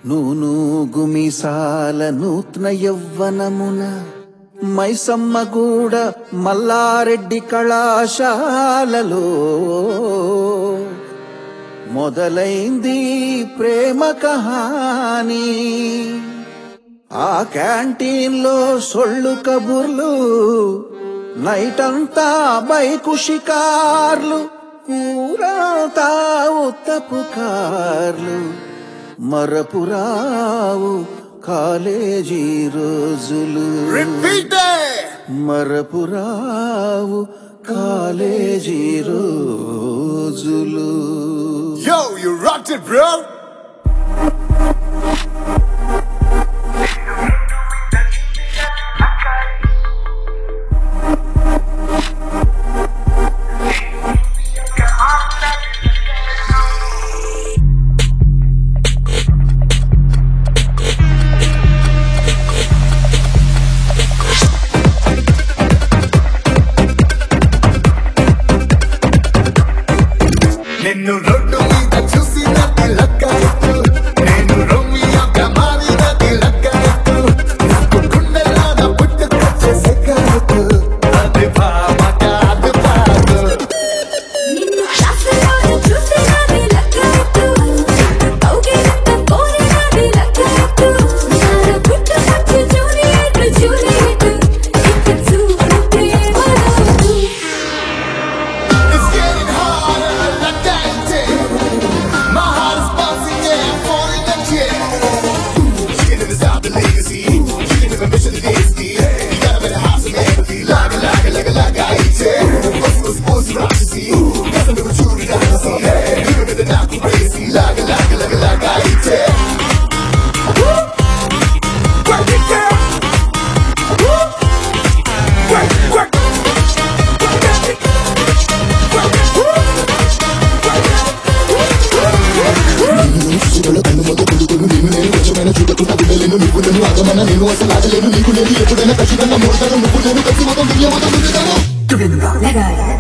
నూను గుమిసాల నూత్న యవ్వనమున మైసమ్మగూడ మల్లారెడ్డి కళాశాలలో మొదలైంది ప్రేమ కహాని ఆ క్యాంటీన్లో సొళ్ళు కబుర్లు నైట్ అంతా బైకు షికార్లు ఊరంతా ఉత్తపు కార్లు మరపురావు కాలేజీ రోజులు Repeat it! మరపురావు కాలేజీ రోజులు Yo, you rocked it, bro! నిన్ను రోడ్డు మీద చూసినది లక్కాయత్తు నేను రోమియోగా మారినది లక్కాయత్తు నాకు గుండెలాగా పుట్టుకొచ్చే సెక్కాయత్తు అది భామ కాదు కాదు నిన్ను క్లాసులోనే చూసినది లక్కయత్తు కౌగిలింత కోరినది లక్కయత్తు నార పుట్టుకొచ్చి జూలియట్ జూలియట్ ఇక చూడు ప్రేమలోతు It's getting harder like that My heart is bouncing, yeah, I'm falling again She can never stop the legacy She can never measure the density You gotta better have some empathy Like a, like a, like a, like a, yeah What's, what's, what's the roxy? Guess I'm never true to dynasty You know that I'm crazy Like a, like a, like a, like a, yeah Work it, girl Woo! Work, work Work it Work it Woo! శిశువుల కన్ను మొదలు కొడుకును నేను నేను కొంచెమైనా చూడకుండా గుండెలేను నువ్వు నేను ఆగమన నేను అసలు ఆగలేను నీకు నేను ఎప్పుడైనా ఖచ్చితంగా మోడతాను నువ్వు నేను కలిసి మొత్తం దునియా మొత్తం ముందుతాను లగాయ